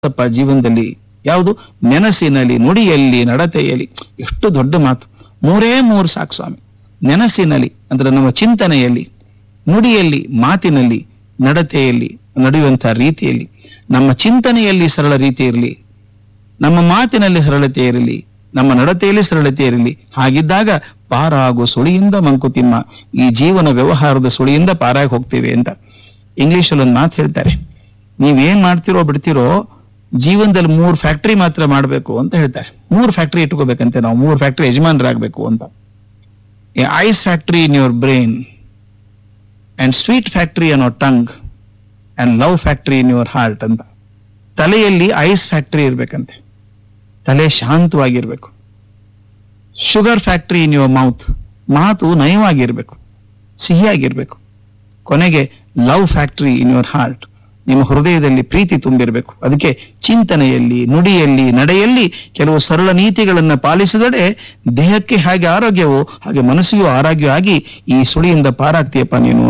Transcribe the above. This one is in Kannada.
ಸಪ್ಪ ಜೀವನದಲ್ಲಿ ಯಾವುದು ನೆನಸಿನಲ್ಲಿ ನುಡಿಯಲ್ಲಿ ನಡತೆಯಲ್ಲಿ ಎಷ್ಟು ದೊಡ್ಡ ಮಾತು ಮೂರೇ ಮೂರು ಸಾಕು ಸ್ವಾಮಿ ನೆನಸಿನಲ್ಲಿ ಅಂದ್ರೆ ನಮ್ಮ ಚಿಂತನೆಯಲ್ಲಿ ನುಡಿಯಲ್ಲಿ ಮಾತಿನಲ್ಲಿ ನಡತೆಯಲ್ಲಿ ನಡೆಯುವಂತಹ ರೀತಿಯಲ್ಲಿ ನಮ್ಮ ಚಿಂತನೆಯಲ್ಲಿ ಸರಳ ರೀತಿ ಇರಲಿ ನಮ್ಮ ಮಾತಿನಲ್ಲಿ ಸರಳತೆ ಇರಲಿ ನಮ್ಮ ನಡತೆಯಲ್ಲಿ ಸರಳತೆ ಇರಲಿ ಹಾಗಿದ್ದಾಗ ಪಾರಾಗು ಸುಳಿಯಿಂದ ಮಂಕುತಿಮ್ಮ ಈ ಜೀವನ ವ್ಯವಹಾರದ ಸುಳಿಯಿಂದ ಪಾರಾಗಿ ಹೋಗ್ತೇವೆ ಅಂತ ಇಂಗ್ಲಿಷಲ್ಲಿ ಒಂದು ಮಾತು ಹೇಳ್ತಾರೆ ನೀವೇನ್ ಮಾಡ್ತಿರೋ ಬಿಡ್ತಿರೋ ಜೀವನದಲ್ಲಿ ಮೂರು ಫ್ಯಾಕ್ಟರಿ ಮಾತ್ರ ಮಾಡಬೇಕು ಅಂತ ಹೇಳ್ತಾರೆ ಮೂರು ಫ್ಯಾಕ್ಟರಿ ಇಟ್ಕೋಬೇಕಂತೆ ನಾವು ಮೂರು ಫ್ಯಾಕ್ಟರಿ ಯಜಮಾನರಾಗಬೇಕು ಅಂತ ice factory in your brain and sweet factory ಅನ್ನೋ tongue and love factory in your heart ಅಂತ ತಲೆಯಲ್ಲಿ ಐಸ್ ಫ್ಯಾಕ್ಟರಿ ಇರ್ಬೇಕಂತೆ ತಲೆ ಶಾಂತವಾಗಿರ್ಬೇಕು sugar factory in your mouth ಮಾತು ನಯವಾಗಿರ್ಬೇಕು ಸಿಹಿಯಾಗಿರ್ಬೇಕು ಕೊನೆಗೆ love factory in your heart ನಿಮ್ಮ ಹೃದಯದಲ್ಲಿ ಪ್ರೀತಿ ತುಂಬಿರಬೇಕು ಅದಕ್ಕೆ ಚಿಂತನೆಯಲ್ಲಿ ನುಡಿಯಲ್ಲಿ ನಡೆಯಲ್ಲಿ ಕೆಲವು ಸರಳ ನೀತಿಗಳನ್ನು ಪಾಲಿಸಿದಡೆ ದೇಹಕ್ಕೆ ಹಾಗೆ ಆರೋಗ್ಯವೋ ಹಾಗೆ ಮನಸ್ಸಿಗೂ ಆರೋಗ್ಯ ಆಗಿ ಈ ಸುಳಿಯಿಂದ ಪಾರಾಗ್ತೀಯಪ್ಪ ನೀನು